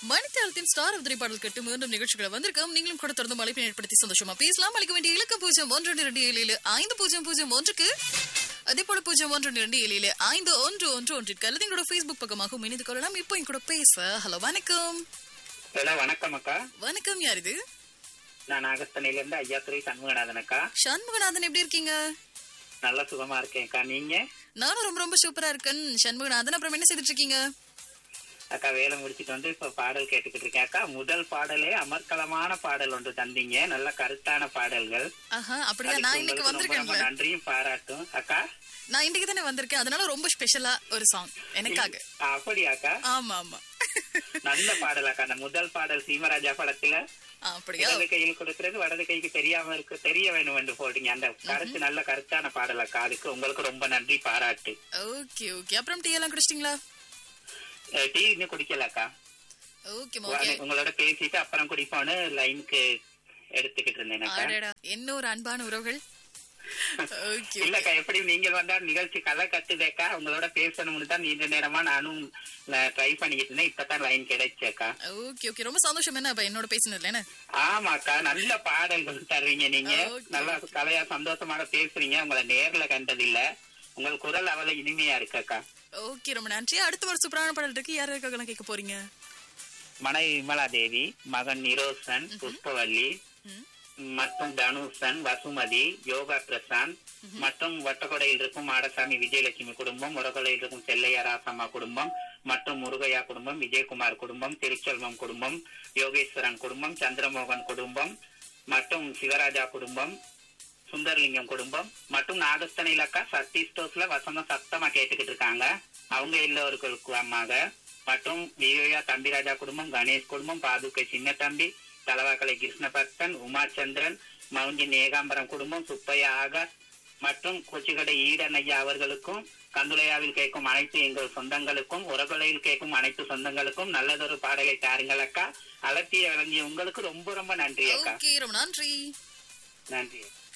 மணித்தாளத்தின் star of பாடல் கட்டு மீண்டும் நிகழ்ச்சிகளை வந்திருக்கோம் நீங்களும் கூட தொடர்ந்து மழைப்பை ஏற்படுத்தி சந்தோஷமா பேசலாம் அளிக்க வேண்டிய இலக்கம் பூஜ்ஜியம் ஒன்று இரண்டு ஏழு ஐந்து பூஜ்ஜியம் பூஜ்ஜியம் ஒன்றுக்கு அதே போல பூஜ்ஜியம் ஒன்று இரண்டு ஏழு ஐந்து ஒன்று ஒன்று ஒன்றிற்கு அல்லது எங்களோட ஃபேஸ்புக் பக்கமாக இணைந்து கொள்ளலாம் இப்போ என் கூட பேச ஹலோ வணக்கம் ஹலோ வணக்கம் அக்கா வணக்கம் யார் இது நான் நாகஸ்தனையில இருந்து ஐயாத்துறை சண்முகநாதன் அக்கா சண்முகநாதன் எப்படி இருக்கீங்க நல்ல சுகமா இருக்கேன்க்கா நீங்க நானும் ரொம்ப ரொம்ப சூப்பரா இருக்கேன் சண்முகநாதன் அப்புறம் என்ன செய்துட்டு இருக்கீங்க அக்கா வேலை முடிச்சிட்டு வந்து இப்ப பாடல் கேட்டுக்கிட்டு இருக்கேன் அக்கா முதல் பாடலே அமர்க்கலமான பாடல் ஒன்று தந்தீங்க நல்ல கருத்தான பாடல்கள் ஆஹா அப்படியா அதுக்கு நான் இன்னைக்கு உங்களுக்கு ரொம்ப ரொம்ப வந்திருக்கேன்ல நன்றியும் பாராட்டும் அக்கா நான் இன்னைக்கு தானே வந்திருக்கேன் அதனால ரொம்ப ஸ்பெஷலா ஒரு சாங் எனக்காக அப்படியாக்கா ஆமா ஆமா நல்ல பாடல் அக்கா அந்த முதல் பாடல் சீமராஜா படத்துல ஆ, அப்படியா இடது கையில் கொடுக்கிறது வலது கைக்கு தெரியாம இருக்கு தெரிய வேணும் என்று போட்டீங்க அந்த கருத்து நல்ல கருத்தான பாடல் அக்கா அதுக்கு உங்களுக்கு ரொம்ப நன்றி பாராட்டு ஓகே ஓகே அப்புறம் டீ எல்லாம் குடிச்சிட்டீங்களா அஹ் டீ இன்னும் குடிக்கல அக்கா ஓகே ஓகே உங்களோட பேசிட்டு அப்புறம் குடிப்போன்னு லைனுக்கு எடுத்துக்கிட்டு இருந்தேன் அக்கா ஆடடா என்ன ஒரு அன்பான உறவுகள் ஓகே இல்லக்கா எப்படி நீங்கள் வந்தா நிகழ்ச்சி கலை கத்துதேக்கா உங்களோட பேசணும்னு தான் நீண்ட நேரமா நானும் ட்ரை பண்ணிக்கிட்டு இருந்தேன் இப்பதான் லைன் கிடைச்சக்கா ஓகே ஓகே ரொம்ப சந்தோஷம் என்ன அப்ப என்னோட பேசினதுல என்ன ஆமாக்கா நல்ல பாடல்கள் தர்றீங்க நீங்க Okay. நல்லா கலையா சந்தோஷமாக பேசுறீங்க உங்களை நேர்ல கண்டதில்ல உங்கள் குரல் அவ்வளவு இனிமையா இருக்கக்கா ஓகே ரொம்ப நன்றி அடுத்த ஒரு சூப்பரான பாடல் இருக்கு யார் இருக்காங்க கேட்க போறீங்க மனைவி விமலா தேவி மகன் நிரோசன் புஷ்பவல்லி ம். மற்றும் தனுஷன் வசுமதி யோகா பிரசாந்த் மற்றும் வட்டக்கொடையில் இருக்கும் மாடசாமி விஜயலட்சுமி குடும்பம் முரகொடையில் இருக்கும் செல்லையா ராசம்மா குடும்பம் மற்றும் முருகையா குடும்பம் விஜயகுமார் குடும்பம் திருச்செல்வம் குடும்பம் யோகேஸ்வரன் குடும்பம் சந்திரமோகன் குடும்பம் மற்றும் சிவராஜா குடும்பம் சுந்தரலிங்கம் குடும்பம் மற்றும் நாகஸ்தன இலக்கா சக்தி ஸ்டோர்ஸ்ல வசந்தம் சத்தமா கேட்டுக்கிட்டு இருக்காங்க அவங்க எல்லோருக்குமாக மற்றும் விவேயா தம்பிராஜா குடும்பம் கணேஷ் குடும்பம் பாதுகை சின்ன தம்பி தலவாக்கலை கிருஷ்ணபக்தன் உமாச்சந்திரன் மவுஞ்சின் ஏகாம்பரம் குடும்பம் சுப்பையா ஆகாஷ் மற்றும் கொச்சிக்கடை ஈடனையா அவர்களுக்கும் கந்துளையாவில் கேட்கும் அனைத்து எங்கள் சொந்தங்களுக்கும் உரகொலையில் கேட்கும் அனைத்து சொந்தங்களுக்கும் நல்லதொரு பாடலை தாருங்கள் அக்கா அலத்திய விளங்கிய உங்களுக்கு ரொம்ப ரொம்ப நன்றி அக்கா ஓகே ரொம்ப நன்றி நன்றி